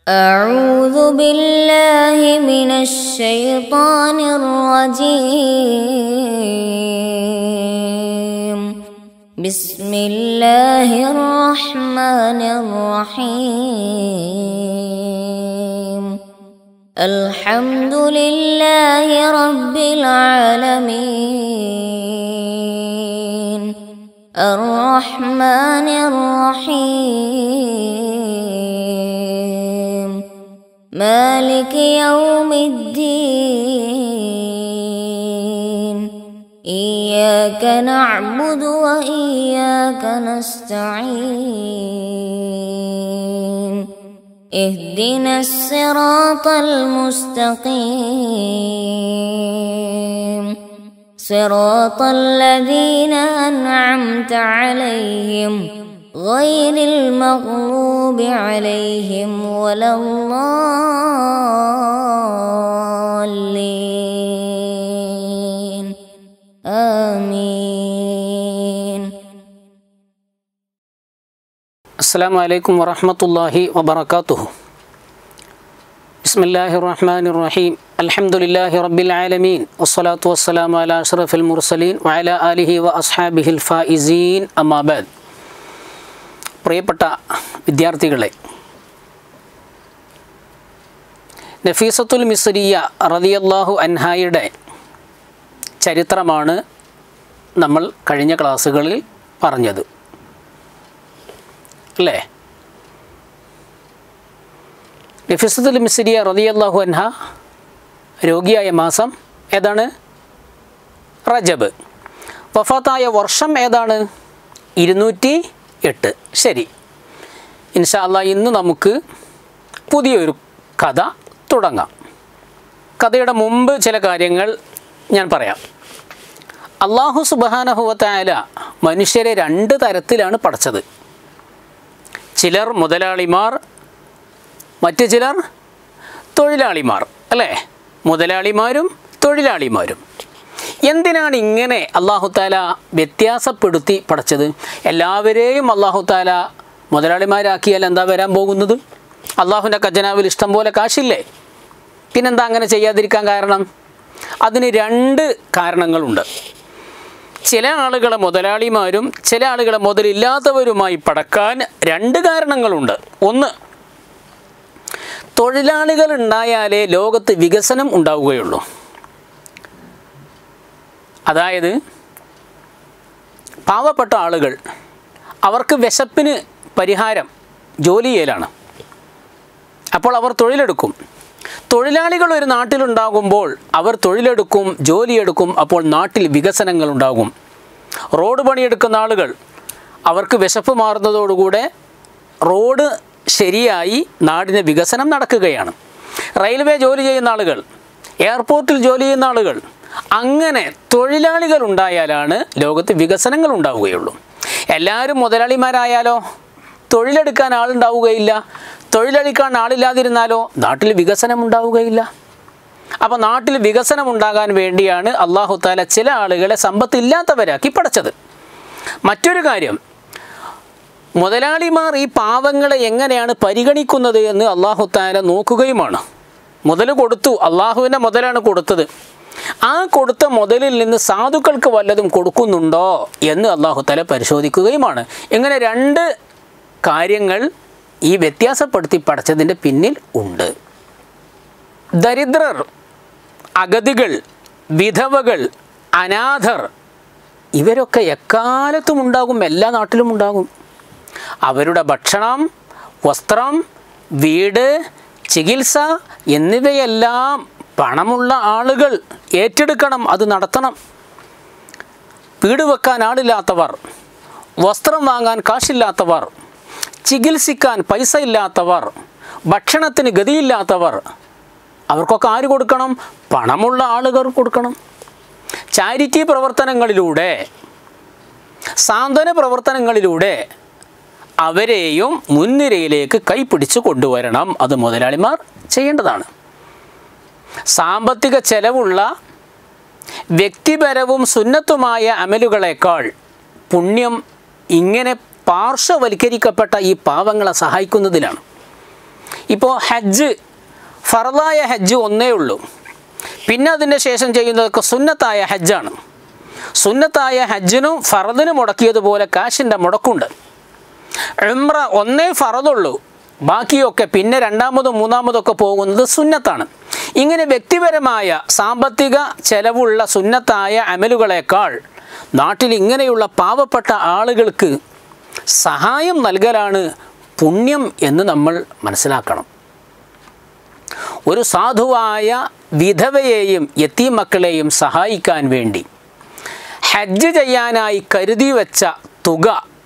أعوذ بالله من الشيطان الرجيم بسم الله الرحمن الرحيم الحمد لله رب العالمين الرحمن الرحيم مالك يوم الدين إياك نعبد وإياك نستعين اهدنا الصراط المستقيم صراط الذين أنعمت عليهم غير المغضوب عليهم ولا الضالين آمين السلام عليكم ورحمة الله وبركاته بسم الله الرحمن الرحيم الحمد لله رب العالمين والصلاة والسلام على أشرف المرسلين وعلى آله وأصحابه الفائزين أما بعد പ്രിയപ്പെട്ട വിദ്യാർത്ഥികളെ നഫീസത്തുൽ മിസ്രിയ റതിയല്ലാഹു അൻഹായുടെ ചരിത്രമാണ് നമ്മൾ കഴിഞ്ഞ ക്ലാസ്സുകളിൽ പറഞ്ഞത് അല്ലേ നഫീസത്തുൽ മിസ്രിയ റതിയല്ലാഹു അൻഹ രോഗിയായ മാസം ഏതാണ് റജബ് വഫാത്തായ വർഷം ഏതാണ് ഇരുന്നൂറ്റി എട്ട് ശരി ഇൻഷാ അല്ലാ ഇന്ന് നമുക്ക് പുതിയൊരു കഥ തുടങ്ങാം കഥയുടെ മുമ്പ് ചില കാര്യങ്ങൾ ഞാൻ പറയാം അള്ളാഹു സുബാനഹുവത്തായ മനുഷ്യരെ രണ്ട് തരത്തിലാണ് പഠിച്ചത് ചിലർ മുതലാളിമാർ മറ്റു ചിലർ തൊഴിലാളിമാർ അല്ലേ മുതലാളിമാരും തൊഴിലാളിമാരും എന്തിനാണ് ഇങ്ങനെ അള്ളാഹുത്താല വ്യത്യാസപ്പെടുത്തി പഠിച്ചത് എല്ലാവരെയും അള്ളാഹുത്താല മുതലാളിമാരാക്കിയാൽ എന്താ വരാൻ പോകുന്നത് അള്ളാഹുവിൻ്റെ ഖജനാവിൽ ഇഷ്ടം പോലെ കാശില്ലേ പിന്നെന്താ അങ്ങനെ ചെയ്യാതിരിക്കാൻ കാരണം അതിന് രണ്ട് കാരണങ്ങളുണ്ട് ചില ആളുകളെ മുതലാളിമാരും ചില ആളുകളെ മുതലില്ലാത്തവരുമായി പടക്കാൻ രണ്ട് കാരണങ്ങളുണ്ട് ഒന്ന് തൊഴിലാളികൾ ഉണ്ടായാലേ ലോകത്ത് വികസനം ഉണ്ടാവുകയുള്ളൂ അതായത് പാവപ്പെട്ട ആളുകൾ അവർക്ക് വിശപ്പിന് പരിഹാരം ജോലി ചെയ്യലാണ് അപ്പോൾ അവർ തൊഴിലെടുക്കും തൊഴിലാളികൾ ഒരു നാട്ടിലുണ്ടാകുമ്പോൾ അവർ തൊഴിലെടുക്കും ജോലിയെടുക്കും അപ്പോൾ നാട്ടിൽ വികസനങ്ങൾ ഉണ്ടാകും റോഡ് പണിയെടുക്കുന്ന ആളുകൾ അവർക്ക് വിശപ്പ് മാറുന്നതോടുകൂടെ റോഡ് ശരിയായി നാടിന് വികസനം നടക്കുകയാണ് റെയിൽവേ ജോലി ചെയ്യുന്ന ആളുകൾ എയർപോർട്ടിൽ ജോലി ചെയ്യുന്ന ആളുകൾ അങ്ങനെ തൊഴിലാളികൾ ഉണ്ടായാലാണ് ലോകത്ത് വികസനങ്ങൾ ഉണ്ടാവുകയുള്ളൂ എല്ലാവരും മുതലാളിമാരായാലോ തൊഴിലെടുക്കാൻ ആളുണ്ടാവുകയില്ല തൊഴിലെടുക്കാൻ ആളില്ലാതിരുന്നാലോ നാട്ടിൽ വികസനം ഉണ്ടാവുകയില്ല അപ്പോൾ നാട്ടിൽ വികസനം ഉണ്ടാകാൻ വേണ്ടിയാണ് അള്ളാഹു താല ചില ആളുകളെ സമ്പത്തില്ലാത്തവരാക്കി പഠിച്ചത് മറ്റൊരു കാര്യം മുതലാളിമാർ ഈ പാവങ്ങളെ എങ്ങനെയാണ് പരിഗണിക്കുന്നത് എന്ന് അള്ളാഹു താല നോക്കുകയുമാണ് മുതൽ കൊടുത്തു അള്ളാഹുവിൻ്റെ മുതലാണ് കൊടുത്തത് ആ കൊടുത്ത മുതലിൽ നിന്ന് സാധുക്കൾക്ക് വല്ലതും കൊടുക്കുന്നുണ്ടോ എന്ന് അള്ളാഹു തല പരിശോധിക്കുകയുമാണ് ഇങ്ങനെ രണ്ട് കാര്യങ്ങൾ ഈ വ്യത്യാസപ്പെടുത്തി പഠിച്ചതിൻ്റെ പിന്നിൽ ഉണ്ട് ദരിദ്രർ അഗതികൾ വിധവകൾ അനാഥർ ഇവരൊക്കെ എക്കാലത്തും ഉണ്ടാകും എല്ലാ നാട്ടിലും ഉണ്ടാകും അവരുടെ ഭക്ഷണം വസ്ത്രം വീട് ചികിത്സ എന്നിവയെല്ലാം പണമുള്ള ആളുകൾ ഏറ്റെടുക്കണം അത് നടത്തണം വീട് വെക്കാൻ ആളില്ലാത്തവർ വസ്ത്രം വാങ്ങാൻ കാശില്ലാത്തവർ ചികിത്സിക്കാൻ പൈസ ഇല്ലാത്തവർ ഭക്ഷണത്തിന് ഗതിയില്ലാത്തവർ അവർക്കൊക്കെ ആര് കൊടുക്കണം പണമുള്ള ആളുകൾ കൊടുക്കണം ചാരിറ്റി പ്രവർത്തനങ്ങളിലൂടെ സാന്ത്വന പ്രവർത്തനങ്ങളിലൂടെ അവരെയും മുൻനിരയിലേക്ക് കൈപ്പിടിച്ച് കൊണ്ടുവരണം അത് മുതലാളിമാർ ചെയ്യേണ്ടതാണ് സാമ്പത്തിക ചെലവുള്ള വ്യക്തിപരവും സുന്നത്തുമായ അമലുകളേക്കാൾ പുണ്യം ഇങ്ങനെ പാർശ്വവൽക്കരിക്കപ്പെട്ട ഈ പാവങ്ങളെ സഹായിക്കുന്നതിലാണ് ഇപ്പോൾ ഹജ്ജ് ഫറലായ ഹജ്ജ് ഒന്നേ ഉള്ളൂ പിന്നെ അതിൻ്റെ ശേഷം ചെയ്യുന്നതൊക്കെ സുന്നത്തായ ഹജ്ജാണ് സുന്നത്തായ ഹജ്ജിനും ഫറദിനും മുടക്കിയതുപോലെ കാശിൻ്റെ മുടക്കുണ്ട് ഉംറ ഒന്നേ ഫറതുള്ളൂ ബാക്കിയൊക്കെ പിന്നെ രണ്ടാമതും മൂന്നാമതൊക്കെ പോകുന്നത് സുന്നത്താണ് ഇങ്ങനെ വ്യക്തിപരമായ സാമ്പത്തിക ചെലവുള്ള സുന്നത്തായ അമലുകളേക്കാൾ നാട്ടിൽ ഇങ്ങനെയുള്ള പാവപ്പെട്ട ആളുകൾക്ക് സഹായം നൽകലാണ് പുണ്യം എന്ന് നമ്മൾ മനസ്സിലാക്കണം ഒരു സാധുവായ വിധവയെയും യത്തീം മക്കളെയും സഹായിക്കാൻ വേണ്ടി ഹജ്ജ് ചെയ്യാനായി കരുതി വെച്ച തുക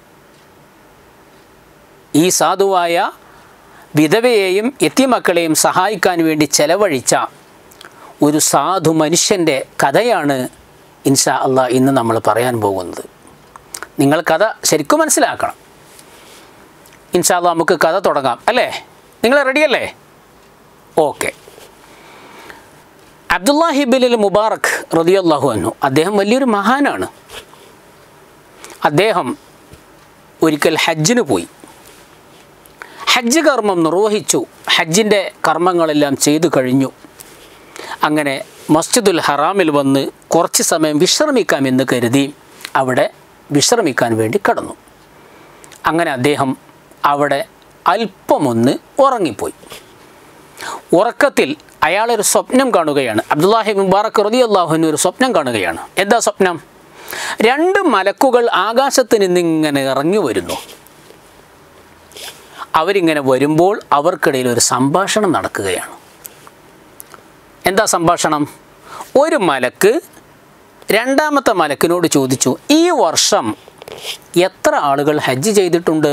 ഈ സാധുവായ വിധവയെയും എത്തിമക്കളെയും സഹായിക്കാൻ വേണ്ടി ചെലവഴിച്ച ഒരു സാധു മനുഷ്യൻ്റെ കഥയാണ് ഇൻഷാ അള്ളാഹ് ഇന്ന് നമ്മൾ പറയാൻ പോകുന്നത് നിങ്ങൾ കഥ ശരിക്കും മനസ്സിലാക്കണം ഇൻഷാ അള്ളാഹ് നമുക്ക് കഥ തുടങ്ങാം അല്ലേ നിങ്ങൾ റെഡിയല്ലേ ഓക്കെ അബ്ദുല്ലാഹിബിലിൽ മുബാറക് റതിയല്ലാഹു അന്നു അദ്ദേഹം വലിയൊരു മഹാനാണ് അദ്ദേഹം ഒരിക്കൽ ഹജ്ജിന് പോയി ഹജ്ജ് കർമ്മം നിർവഹിച്ചു ഹജ്ജിൻ്റെ കർമ്മങ്ങളെല്ലാം ചെയ്തു കഴിഞ്ഞു അങ്ങനെ മസ്ജിദുൽ ഹറാമിൽ വന്ന് കുറച്ച് സമയം വിശ്രമിക്കാമെന്ന് കരുതി അവിടെ വിശ്രമിക്കാൻ വേണ്ടി കടന്നു അങ്ങനെ അദ്ദേഹം അവിടെ അല്പമൊന്ന് ഉറങ്ങിപ്പോയി ഉറക്കത്തിൽ അയാളൊരു സ്വപ്നം കാണുകയാണ് അബ്ദുല്ലാഹി മുബാറക് റതി അള്ളാഹുവിന് ഒരു സ്വപ്നം കാണുകയാണ് എന്താ സ്വപ്നം രണ്ട് മലക്കുകൾ ആകാശത്ത് നിന്നിങ്ങനെ ഇറങ്ങി വരുന്നു അവരിങ്ങനെ വരുമ്പോൾ അവർക്കിടയിൽ ഒരു സംഭാഷണം നടക്കുകയാണ് എന്താ സംഭാഷണം ഒരു മലക്ക് രണ്ടാമത്തെ മലക്കിനോട് ചോദിച്ചു ഈ വർഷം എത്ര ആളുകൾ ഹജ്ജ് ചെയ്തിട്ടുണ്ട്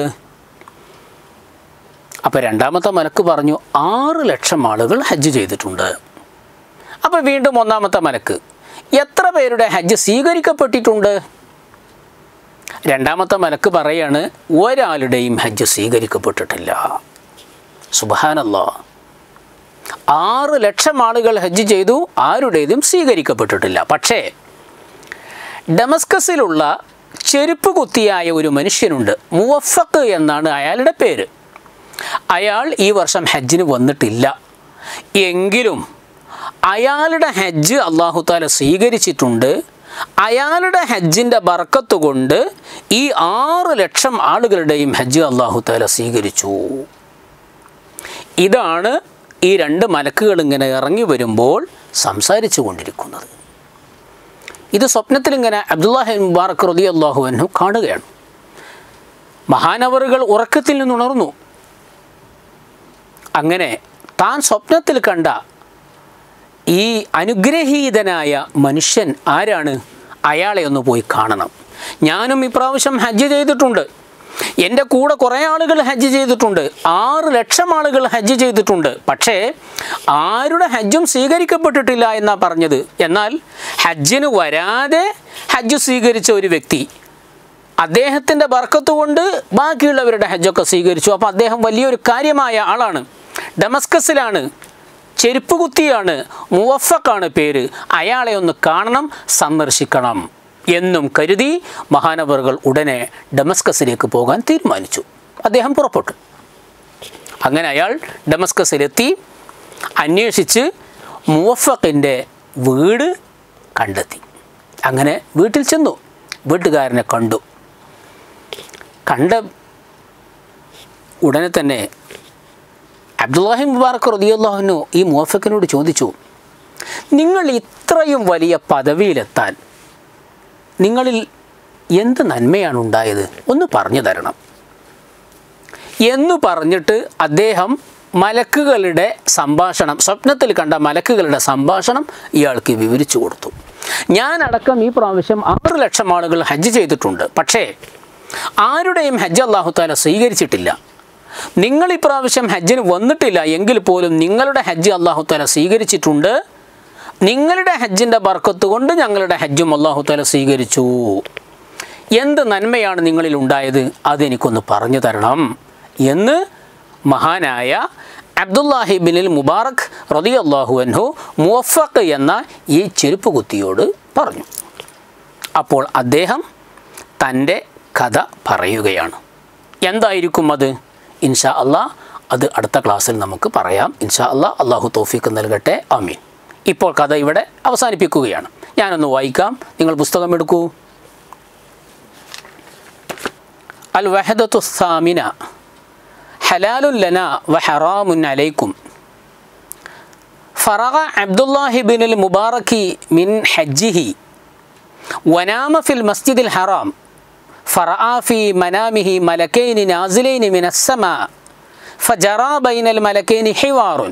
അപ്പോൾ രണ്ടാമത്തെ മലക്ക് പറഞ്ഞു ആറ് ലക്ഷം ആളുകൾ ഹജ്ജ് ചെയ്തിട്ടുണ്ട് അപ്പോൾ വീണ്ടും ഒന്നാമത്തെ മലക്ക് എത്ര പേരുടെ ഹജ്ജ് സ്വീകരിക്കപ്പെട്ടിട്ടുണ്ട് രണ്ടാമത്തെ മലക്ക് പറയാണ് ഒരാളുടെയും ഹജ്ജ് സ്വീകരിക്കപ്പെട്ടിട്ടില്ല സുബാനല്ലോ ആറ് ലക്ഷം ആളുകൾ ഹജ്ജ് ചെയ്തു ആരുടേതും സ്വീകരിക്കപ്പെട്ടിട്ടില്ല പക്ഷേ ഡമസ്കസിലുള്ള ചെരുപ്പ് കുത്തിയായ ഒരു മനുഷ്യനുണ്ട് മുവഫക്ക് എന്നാണ് അയാളുടെ പേര് അയാൾ ഈ വർഷം ഹജ്ജിന് വന്നിട്ടില്ല എങ്കിലും അയാളുടെ ഹജ്ജ് അള്ളാഹു താല സ്വീകരിച്ചിട്ടുണ്ട് അയാളുടെ ഹജ്ജിൻ്റെ ബർക്കത്ത് കൊണ്ട് ഈ ആറ് ലക്ഷം ആളുകളുടെയും ഹജ്ജ് അള്ളാഹു താല സ്വീകരിച്ചു ഇതാണ് ഈ രണ്ട് മലക്കുകൾ ഇങ്ങനെ ഇറങ്ങി വരുമ്പോൾ സംസാരിച്ചു കൊണ്ടിരിക്കുന്നത് ഇത് സ്വപ്നത്തിൽ ഇങ്ങനെ അബ്ദുല്ലാഹി മുബാറക് റതി അള്ളാഹു അന്നു കാണുകയാണ് മഹാനവറുകൾ ഉറക്കത്തിൽ നിന്നുണർന്നു അങ്ങനെ താൻ സ്വപ്നത്തിൽ കണ്ട ഈ അനുഗ്രഹീതനായ മനുഷ്യൻ ആരാണ് അയാളെ ഒന്ന് പോയി കാണണം ഞാനും ഇപ്രാവശ്യം ഹജ്ജ് ചെയ്തിട്ടുണ്ട് എൻ്റെ കൂടെ കുറേ ആളുകൾ ഹജ്ജ് ചെയ്തിട്ടുണ്ട് ആറ് ലക്ഷം ആളുകൾ ഹജ്ജ് ചെയ്തിട്ടുണ്ട് പക്ഷേ ആരുടെ ഹജ്ജും സ്വീകരിക്കപ്പെട്ടിട്ടില്ല എന്നാണ് പറഞ്ഞത് എന്നാൽ ഹജ്ജിന് വരാതെ ഹജ്ജ് സ്വീകരിച്ച ഒരു വ്യക്തി അദ്ദേഹത്തിൻ്റെ ബർക്കത്ത് കൊണ്ട് ബാക്കിയുള്ളവരുടെ ഹജ്ജൊക്കെ സ്വീകരിച്ചു അപ്പോൾ അദ്ദേഹം വലിയൊരു കാര്യമായ ആളാണ് ഡമസ്കസിലാണ് ചെരുപ്പ് കുത്തിയാണ് മുവഫക്കാണ് പേര് അയാളെ ഒന്ന് കാണണം സന്ദർശിക്കണം എന്നും കരുതി മഹാനവറുകൾ ഉടനെ ഡമസ്കസിലേക്ക് പോകാൻ തീരുമാനിച്ചു അദ്ദേഹം പുറപ്പെട്ടു അങ്ങനെ അയാൾ ഡമസ്കസിലെത്തി അന്വേഷിച്ച് മുവഫക്കിൻ്റെ വീട് കണ്ടെത്തി അങ്ങനെ വീട്ടിൽ ചെന്നു വീട്ടുകാരനെ കണ്ടു കണ്ട ഉടനെ തന്നെ അബ്ദുല്ലാഹി മുബാറക്ക് റതിയുള്ളാഹുനു ഈ മുവഫക്കിനോട് ചോദിച്ചു നിങ്ങൾ ഇത്രയും വലിയ പദവിയിലെത്താൻ നിങ്ങളിൽ എന്ത് നന്മയാണ് ഉണ്ടായത് ഒന്ന് പറഞ്ഞു തരണം എന്ന് പറഞ്ഞിട്ട് അദ്ദേഹം മലക്കുകളുടെ സംഭാഷണം സ്വപ്നത്തിൽ കണ്ട മലക്കുകളുടെ സംഭാഷണം ഇയാൾക്ക് വിവരിച്ചു കൊടുത്തു ഞാനടക്കം ഈ പ്രാവശ്യം ആറ് ലക്ഷം ആളുകൾ ഹജ്ജ് ചെയ്തിട്ടുണ്ട് പക്ഷേ ആരുടെയും ഹജ്ജ് അള്ളാഹു താല സ്വീകരിച്ചിട്ടില്ല നിങ്ങൾ ഇപ്രാവശ്യം ഹജ്ജിന് വന്നിട്ടില്ല എങ്കിൽ പോലും നിങ്ങളുടെ ഹജ്ജ് അള്ളാഹു താല സ്വീകരിച്ചിട്ടുണ്ട് നിങ്ങളുടെ ഹജ്ജിൻ്റെ ബർക്കത്ത് കൊണ്ട് ഞങ്ങളുടെ ഹജ്ജും അള്ളാഹു താല സ്വീകരിച്ചു എന്ത് നന്മയാണ് നിങ്ങളിൽ ഉണ്ടായത് അതെനിക്കൊന്ന് പറഞ്ഞു തരണം എന്ന് മഹാനായ അബ്ദുല്ലാഹി ബിനിൽ മുബാറക് റതി അള്ളാഹു അൻഹു മുവഫക്ക് എന്ന ഈ ചെരുപ്പ് കുത്തിയോട് പറഞ്ഞു അപ്പോൾ അദ്ദേഹം തൻ്റെ കഥ പറയുകയാണ് എന്തായിരിക്കും അത് ഇൻഷാ അള്ളാ അത് അടുത്ത ക്ലാസ്സിൽ നമുക്ക് പറയാം ഇൻഷാ അല്ലാ അള്ളാഹു തോഫിക്ക് നൽകട്ടെ ആമീൻ ഇപ്പോൾ കഥ ഇവിടെ അവസാനിപ്പിക്കുകയാണ് ഞാനൊന്ന് വായിക്കാം നിങ്ങൾ പുസ്തകം എടുക്കൂ അൽ വഹദത്തു സാമിന ഹലാലുൻ ലന വഹറാമുൻ അലൈക്കും فرغ عبد الله بن المبارك من حجه ونام في المسجد الحرام فرأى في منامه ملكين نازلين من السماء فجرى بين الملكين حوار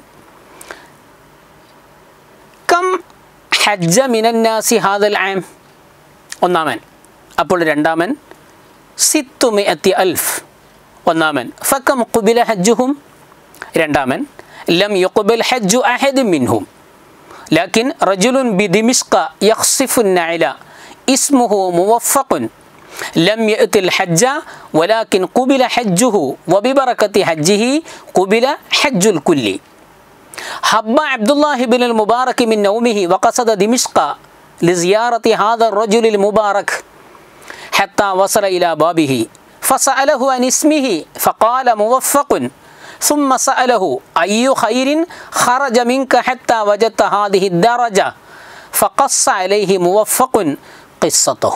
كم حج من الناس هذا العام ഒന്നാമൻ അപ്പോൾ രണ്ടാമൻ സിത്തുമിയത്തി അൽഫ് ഒന്നാമൻ ഫക്കം കുബില ഹജ്ജുഹും രണ്ടാമൻ ലം യുഖ്ബൽ ഹജ്ജു അഹദ് മിൻഹും لكن رجل بدمشق يخصف النعل اسمه موفق لم يأت الحج ولكن قبل حجه وببركة حجه قبل حج الكل حب عبد الله بن المبارك من نومه وقصد دمشق لزيارة هذا الرجل المبارك حتى وصل إلى بابه فسأله عن اسمه فقال موفق ثم سأله أي خير خرج منك حتى وجدت هذه الدرجة فقص عليه موفق قصته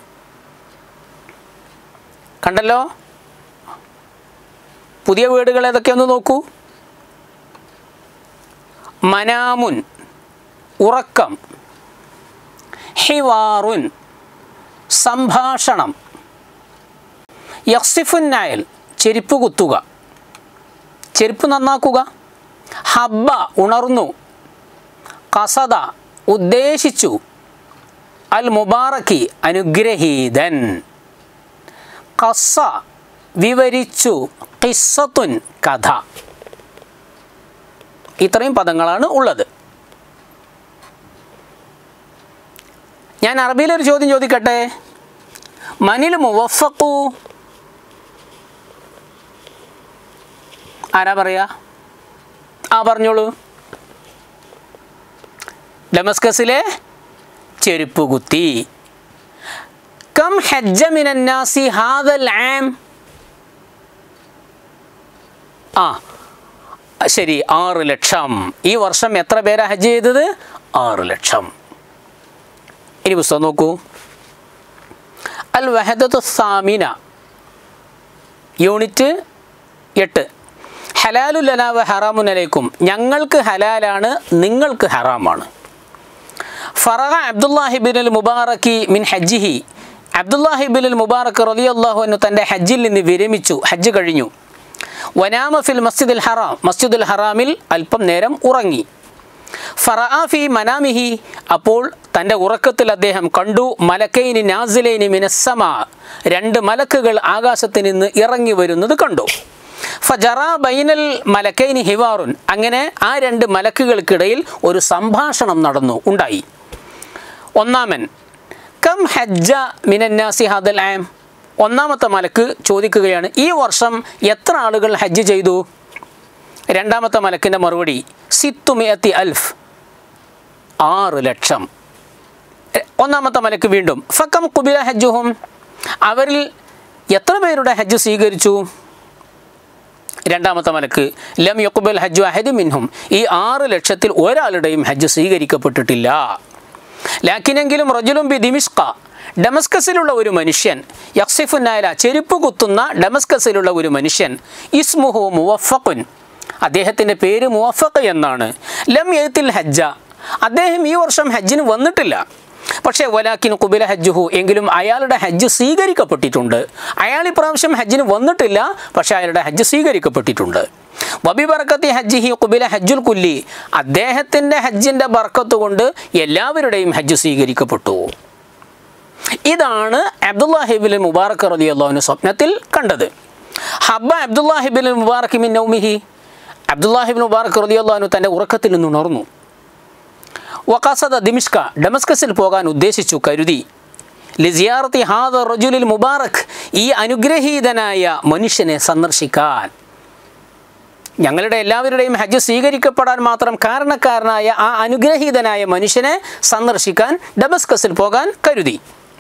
കണ്ടല്ലോ പുതിയ വീടുകൾ ഏതൊക്കെയൊന്ന് നോക്കൂ മനാമുൻ ഉറക്കം ഹിവാറുൻ സംഭാഷണം യക്സിഫുൻ നായൽ ചെരുപ്പ് കുത്തുക ചെരുപ്പ് നന്നാക്കുക ഹബ്ബ ഉണർന്നു കസദ ഉദ്ദേശിച്ചു അൽ മുബാറക്കി അനുഗ്രഹീതൻ കസ വിവരിച്ചു കിസ്സത്തുൻ കഥ ഇത്രയും പദങ്ങളാണ് ഉള്ളത് ഞാൻ അറബിയിലൊരു ചോദ്യം ചോദിക്കട്ടെ മനിൽ മുവഫക്കു ആരാ പറയാ ആ പറഞ്ഞോളൂ ഡമസ്കസിലെ ചെരുപ്പ് കുത്തി കം ഹജ്ജ മിനന്നാസി ഹാദൽ ആം ആ ശരി ആറ് ലക്ഷം ഈ വർഷം എത്ര പേരാ ഹജ്ജ് ചെയ്തത് ആറ് ലക്ഷം ഇനി പുസ്തകം നോക്കൂ അൽ വഹദത്തു സാമിന യൂണിറ്റ് എട്ട് ഹലാലു ലനാവ ഹറാമുൻ അലൈക്കും ഞങ്ങൾക്ക് ഹലാലാണ് നിങ്ങൾക്ക് ഹറാമാണ് ഫറഹ അബ്ദുല്ലാഹിബിൻ അൽ മുബാറക്കി മിൻ ഹജ്ജിഹി അബ്ദുല്ലാഹിബിൻ അൽ മുബാറക്ക് റലിയല്ലാഹു അന്നു തൻ്റെ ഹജ്ജിൽ നിന്ന് വിരമിച്ചു ഹജ്ജ് കഴിഞ്ഞു വനാമ ഫിൽ മസ്ജിദുൽ ഹറാം മസ്ജിദുൽ ഹറാമിൽ അല്പം നേരം ഉറങ്ങി ഫറാഫി മനാമിഹി അപ്പോൾ തൻ്റെ ഉറക്കത്തിൽ അദ്ദേഹം കണ്ടു മലക്കൈനി നാസിലൈനി മിനസ്സമ രണ്ട് മലക്കുകൾ ആകാശത്ത് നിന്ന് ഇറങ്ങി വരുന്നത് കണ്ടു ഫജറ ബൈനൽ മലക്കൈനി ഹിവാറുൻ അങ്ങനെ ആ രണ്ട് മലക്കുകൾക്കിടയിൽ ഒരു സംഭാഷണം നടന്നു ഉണ്ടായി ഒന്നാമൻ കം ഹജ്ജ മിനന്നാസി ഹദൽ ആം ഒന്നാമത്തെ മലക്ക് ചോദിക്കുകയാണ് ഈ വർഷം എത്ര ആളുകൾ ഹജ്ജ് ചെയ്തു രണ്ടാമത്തെ മലക്കിൻ്റെ മറുപടി സിത്തുമിയത്തി അൽഫ് ആറ് ലക്ഷം എ- ഒന്നാമത്തെ മലക്ക് വീണ്ടും ഫക്കം കുബില ഹജ്ജുഹും അവരിൽ എത്ര പേരുടെ ഹജ്ജ് സ്വീകരിച്ചു രണ്ടാമത്തെ മലക്ക് ലം യക്കുബൽ ഹജ്ജു അഹദ് മിൻഹും ഈ ആറ് ലക്ഷത്തിൽ ഒരാളുടെയും ഹജ്ജ് സ്വീകരിക്കപ്പെട്ടിട്ടില്ല ലാക്കിനെങ്കിലും റജുലും ബി ദിമിഷ്ക ഡമസ്കസിലുള്ള ഒരു മനുഷ്യൻ യക്സിഫുനായ ചെരുപ്പ് കുത്തുന്ന ഡമസ്കസിലുള്ള ഒരു മനുഷ്യൻ ഇസ്മുഹു മുവഫഖുൻ അദ്ദേഹത്തിൻ്റെ പേര് മുവഫഖ് എന്നാണ് ലം എഴുത്തിൽ ഹജ്ജ അദ്ദേഹം ഈ വർഷം ഹജ്ജിന് വന്നിട്ടില്ല പക്ഷേ വലാക്കിൻ കുബില ഹജ്ജുഹു എങ്കിലും അയാളുടെ ഹജ്ജ് സ്വീകരിക്കപ്പെട്ടിട്ടുണ്ട് അയാൾ ഇപ്രാവശ്യം ഹജ്ജിന് വന്നിട്ടില്ല പക്ഷേ അയാളുടെ ഹജ്ജ് സ്വീകരിക്കപ്പെട്ടിട്ടുണ്ട് വബി ബർക്കത്തി ഹജ്ജിഹി കുബില ഹജ്ജുൽ കുല്ലി അദ്ദേഹത്തിൻ്റെ ഹജ്ജിൻ്റെ ബർക്കത്ത് കൊണ്ട് എല്ലാവരുടെയും ഹജ്ജ് സ്വീകരിക്കപ്പെട്ടു ഇതാണ് അബ്ദുല്ലാഹിബിൻ മുബാറക് റലി അള്ളാഹുവിന് സ്വപ്നത്തിൽ കണ്ടത് ഹബ്ബ അബ്ദുല്ലാഹിബിൻ മുബാറക് മിൻ നൗമിഹി അബ്ദുല്ലാഹിബിൻ മുബാറക് റലി അള്ളാഹുനു തൻ്റെ ഉറക്കത്തിൽ നിന്ന് ഉണർന്നു വക്കാസദ ദിമിഷ്ക ഡമസ്കസിൽ പോകാൻ ഉദ്ദേശിച്ചു കരുതി ലിസിയാർത്തി ഹാദ റജുലിൽ മുബാറക് ഈ അനുഗ്രഹീതനായ മനുഷ്യനെ സന്ദർശിക്കാൻ ഞങ്ങളുടെ എല്ലാവരുടെയും ഹജ്ജ് സ്വീകരിക്കപ്പെടാൻ മാത്രം കാരണക്കാരനായ ആ അനുഗ്രഹീതനായ മനുഷ്യനെ സന്ദർശിക്കാൻ ഡമസ്കസിൽ പോകാൻ കരുതി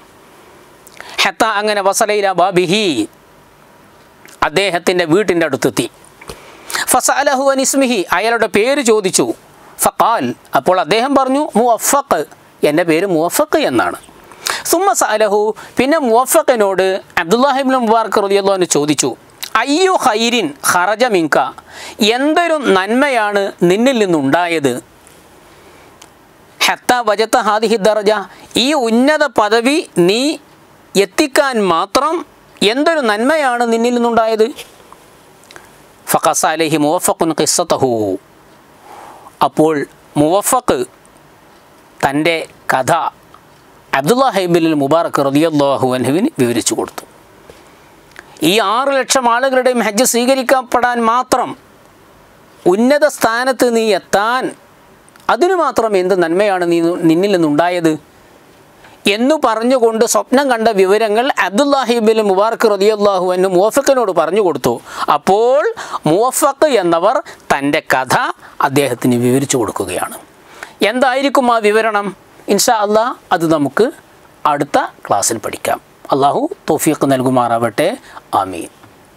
ഹത്ത അങ്ങനെ വസലൈല ബാബിഹി അദ്ദേഹത്തിൻ്റെ വീട്ടിൻ്റെ അടുത്തെത്തി ഫസഅലഹു അനിസ്മിഹി അയാളുടെ പേര് ചോദിച്ചു ഫഖാൽ അപ്പോൾ അദ്ദേഹം പറഞ്ഞു മുവഫഖ് എൻ്റെ പേര് മുവഫഖ് എന്നാണ് സുമ്മ സഅലഹു പിന്നെ മുവഫഖിനോട് അബ്ദുല്ലാഹിബ്നു മുബാർക്ക് റളിയല്ലാഹു ചോദിച്ചു അയ്യു ഖൈരിൻ ഖറജ മിങ്ക എന്തൊരു നന്മയാണ് നിന്നിൽ നിന്നുണ്ടായത് ഹത്ത വജത്ത ഹാദിഹി ദർജ ഈ ഉന്നത പദവി നീ എത്തിക്കാൻ മാത്രം എന്തൊരു നന്മയാണ് നിന്നിൽ നിന്നുണ്ടായത് ഫഖസ അലൈഹി മുവഫഖുൻ ഖിസ്സതഹു അപ്പോൾ മുവഫഖ് തൻ്റെ കഥ അബ്ദുല്ലാഹിബിൻ മുബാറക്ക് റളിയല്ലാഹു അൻഹുവിന് വിവരിച്ചു കൊടുത്തു ഈ ആറ് ലക്ഷം ആളുകളുടെയും ഹജ്ജ് സ്വീകരിക്കപ്പെടാൻ മാത്രം ഉന്നത സ്ഥാനത്ത് നീ എത്താൻ അതിനു മാത്രം എന്ത് നന്മയാണ് നീ നിന്നിൽ നിന്നുണ്ടായത് എന്നു പറഞ്ഞുകൊണ്ട് സ്വപ്നം കണ്ട വിവരങ്ങൾ അബ്ദുല്ലാഹിബിൻ മുബാർക്ക് റതിയല്ലാഹു എന്ന് മുവഫക്കിനോട് പറഞ്ഞു കൊടുത്തു അപ്പോൾ മുവഫക്ക് എന്നവർ തൻ്റെ കഥ അദ്ദേഹത്തിന് വിവരിച്ചു കൊടുക്കുകയാണ് എന്തായിരിക്കും ആ വിവരണം ഇൻഷാ അള്ളാഹ് അത് നമുക്ക് അടുത്ത ക്ലാസ്സിൽ പഠിക്കാം അള്ളാഹു തോഫീഖ് നൽകുമാറാവട്ടെ ആമീൻ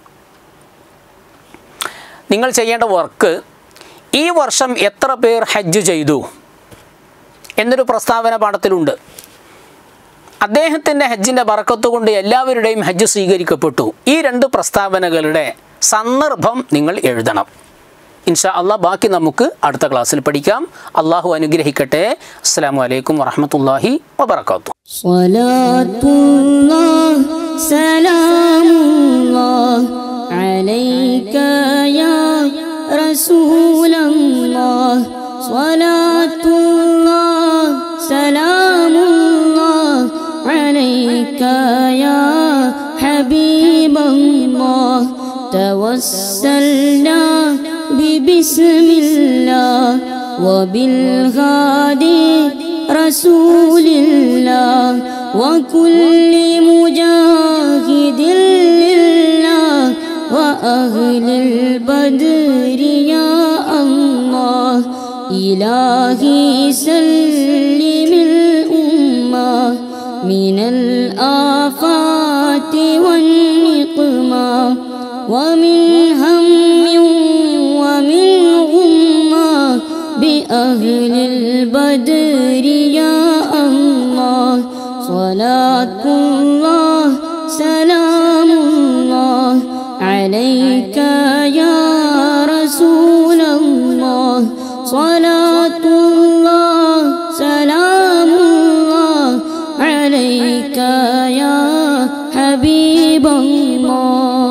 നിങ്ങൾ ചെയ്യേണ്ട വർക്ക് ഈ വർഷം എത്ര പേർ ഹജ്ജ് ചെയ്തു എന്നൊരു പ്രസ്താവന പാഠത്തിലുണ്ട് അദ്ദേഹത്തിൻ്റെ ഹജ്ജിൻ്റെ ബറക്കത്ത് കൊണ്ട് എല്ലാവരുടെയും ഹജ്ജ് സ്വീകരിക്കപ്പെട്ടു ഈ രണ്ട് പ്രസ്താവനകളുടെ സന്ദർഭം നിങ്ങൾ എഴുതണം ഇൻഷാ അള്ളാഹ് ബാക്കി നമുക്ക് അടുത്ത ക്ലാസ്സിൽ പഠിക്കാം അള്ളാഹു അനുഗ്രഹിക്കട്ടെ അസ്സാം വലൈക്കും വറഹമത്തല്ലാഹി വബർക്കാത്തു صلاة الله سلام الله عليك يا رسول الله صلاة الله سلام الله عليك يا حبيب الله توسلنا ببسم الله وبالغادي رسول الله وكل مجاهد لله وأهل البدر يا الله إلهي سلم الأمة من الآفات والنقمة ومن هم ومن غمة بأهل البدر يا الله صلاة الله سلام الله عليك يا رسول الله صلاة الله سلام الله عليك يا حبيب الله